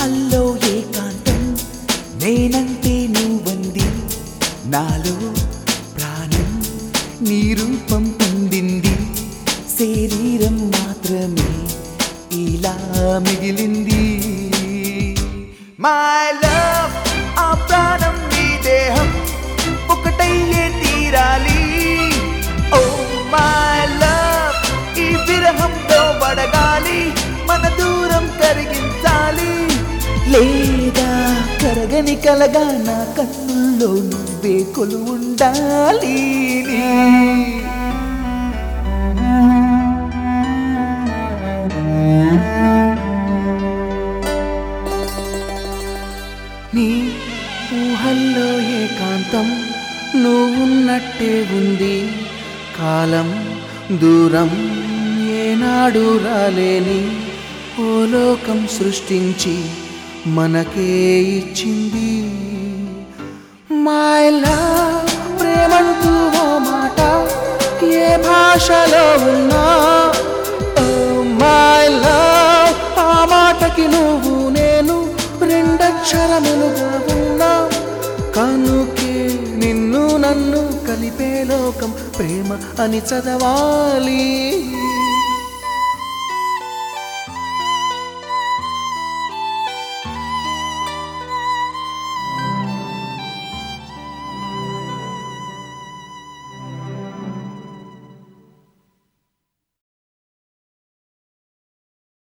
ఊహల్లో ఏకాంతం నేనంటే నువ్వంది నాలో ప్రాణం నీ రూపం పొందింది శరీరం మాత్రమే ఇలా మిగిలింది మై లవ్ ఆ ప్రాణం నీ దేహం ఒకటయ్యే తీరాలి ఓ మై లవ్ ఈ విరహంతో పడగాలి మన దూరం కరిగించాలి లేదా కరగని కలగా నా కన్నుల్లో నువ్వే కొలు ఉండాలి నీ ఊహల్లో ఏకాంతం నువ్వున్నట్టే ఉంది కాలం దూరం ఏనాడు రాలేని ఓ లోకం సృష్టించి మనకే ఇచ్చింది మై లవ్ ప్రేమంటూ ఓ మాట ఏ భాషలో ఉన్నా ఓ మై లవ్ ఆ మాటకి నువ్వు నేను రెండక్షరములుగా ఉన్నా కనుకే నిన్ను నన్ను కలిపే లోకం ప్రేమ అని చదవాలి